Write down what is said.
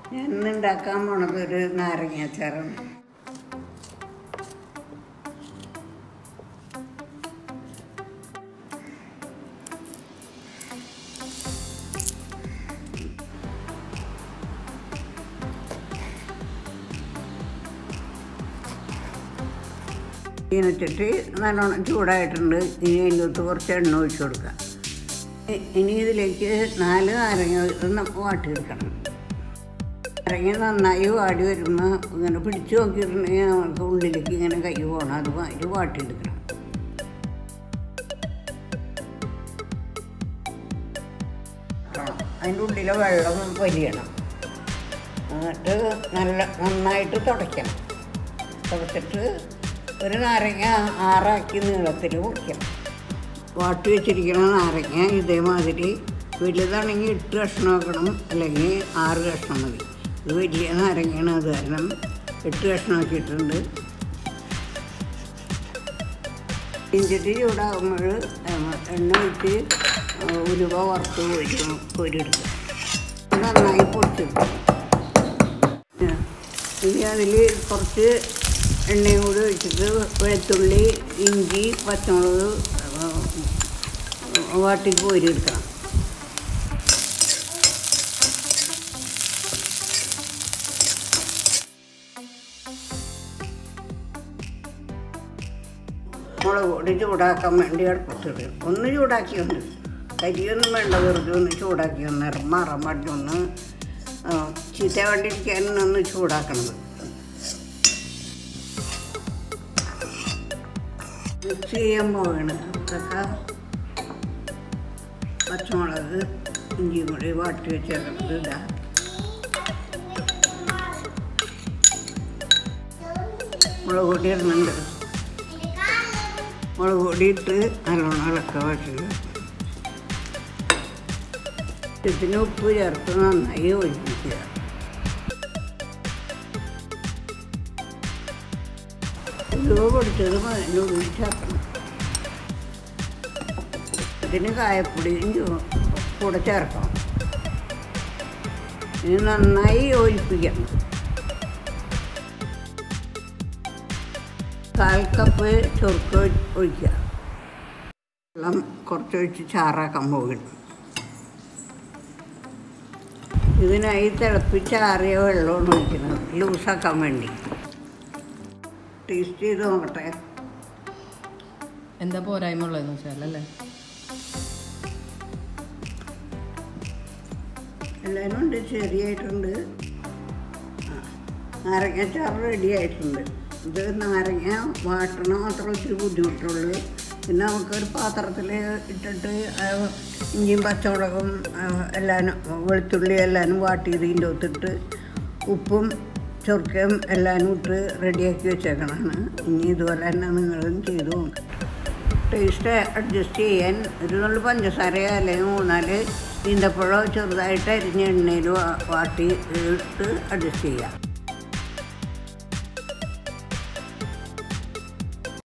ഞാൻ ഇന്ന് ഉണ്ടാക്കാൻ പോണത് ഒരു നാരങ്ങ അച്ചാറാണ് ചീനച്ചിട്ട് നല്ലോണം ചൂടായിട്ടുണ്ട് ഇനി അതിൻ്റെ കുറച്ച് എണ്ണ ഒഴിച്ച് കൊടുക്കുക ഇ- ഇനി ഇതിലേക്ക് നാല് നാരങ്ങ ഒന്ന് വാട്ടിയെടുക്കണം നാരങ്ങ നന്നായി വാടി വരുമ്പോൾ ഇങ്ങനെ പിടിച്ചു നോക്കിയിട്ടുണ്ടെങ്കിൽ നമുക്ക് ഉള്ളിലേക്ക് ഇങ്ങനെ കൈ പോകണം അത് മാതിരി വാട്ടിയെടുക്കണം അതിൻ്റെ ഉള്ളിലെ വെള്ളം വലിയണം എന്നിട്ട് നല്ല നന്നായിട്ട് തുടയ്ക്കണം തുടച്ചിട്ട് ഒരു നാരങ്ങ ആറാക്കി നീളത്തിൽ മുറിക്കണം വാട്ടി വെച്ചിരിക്കുന്ന നാരങ്ങ ഇതേമാതിരി വലുതാണെങ്കിൽ എട്ട് കഷ്ണം ആക്കണം അല്ലെങ്കിൽ ആറ് കഷ്ണം മതി ഇത് വലിയ നാരങ്ങയാണ് അത് കാരണം എട്ട് കഷ്ണം ആക്കിയിട്ടുണ്ട് ഇഞ്ചിട്ട് ചൂടാകുമ്പോൾ എണ്ണ ഒഴിച്ച് ഉലുവ വറുത്ത് കോരി കോരിയെടുക്കുക അത് നന്നായി പൊടിച്ചെടുക്കും ഇനി അതിൽ കുറച്ച് എണ്ണയും കൂടി ഒഴിച്ചിട്ട് വെളുത്തുള്ളി ഇഞ്ചി പച്ചമുളക് ആ, വാട്ടി കോരിയെടുക്കണം മുളക് പൊടി ചൂടാക്കാൻ വേണ്ടി അടുപ്പത്തിടും ഒന്ന് ചൂടാക്കിയുണ്ട് കരിയൊന്നും വേണ്ട വെറുതെ ഒന്ന് ചൂടാക്കി ഒന്ന് നിറം മാറാൻ വേണ്ടി ഒന്ന് ആ, ചീത്ത വേണ്ടിയിരിക്കാൻ ഒന്ന് ചൂടാക്കണത് മിക്സ് ചെയ്യാൻ പോവാണ് അതൊക്കെ പച്ചമുളക് ഇഞ്ചിയും കൂടി വാട്ടി വെച്ചേക്കുന്നത് ഇടാം മുളക് പൊടി ഇടുന്നുണ്ട് മുളക് പൊടി ഇട്ട് നല്ലോണം ഇളക്കുക വഴറ്റുക ഇതിന് ഉപ്പ് ചേർത്ത് നന്നായി ഒഴിപ്പിക്കുക ഉലുവ പൊടിച്ചത് അതിൻ്റെ ഉള്ളിൽ ചേർക്കണം ഇതിന് കായപ്പൊടിയും ചു- കൂടെ ചേർക്കണം ഇത് നന്നായി യോജിപ്പിക്കണം കാൽ കപ്പ് ചൊറുക്ക് ഒഴിക്കുക വെള്ളം കുറച്ചൊഴിച്ച് ചാറാക്കാൻ പോകുന്നു ഇതിനായി തിളപ്പിച്ചാറിയ വെള്ളമാണ് ഒഴിക്കുന്നത് ലൂസാക്കാൻ വേണ്ടി ടേസ്റ്റ് ചെയ്ത് നോക്കട്ടെ എന്താ പോരായ്മ ഉള്ളതെന്ന് വെച്ചാൽ അല്ലേ എല്ലാവരും ഉണ്ട് ചെറിയായിട്ടുണ്ട് ആ, നാരങ്ങാച്ചാറ് റെഡി ആയിട്ടുണ്ട് ഇത് നാരങ്ങ വാട്ടണ മാത്രം ഇച്ചിരി ബുദ്ധിമുട്ടുള്ളൂ പിന്നെ നമുക്കൊരു പാത്രത്തിൽ ഇട്ടിട്ട് ആ ഇഞ്ചിയും പച്ചമുളകും ആ, എല്ലാനും വെളുത്തുള്ളി എല്ലാനും വാട്ടി ഇതിൻ്റെ ഒത്തിട്ട് ഉപ്പും ചൊറുക്കയും എല്ലാനും ഇട്ട് റെഡിയാക്കി വെച്ചേക്കണതാണ് ഇനി ഇതുപോലെ തന്നെ നിങ്ങളും ചെയ്തു നോക്കുക ടേസ്റ്റ് അഡ്ജസ്റ്റ് ചെയ്യാൻ ഒരു നുള്ളു പഞ്ചസാരയോ അല്ലെങ്കിൽ മൂന്നാല് ഈന്തപ്പഴമോ ചെറുതായിട്ട് അരിഞ്ഞ എണ്ണയിൽ വാ- വാട്ടി ഇട്ട് അഡ്ജസ്റ്റ് ചെയ്യാം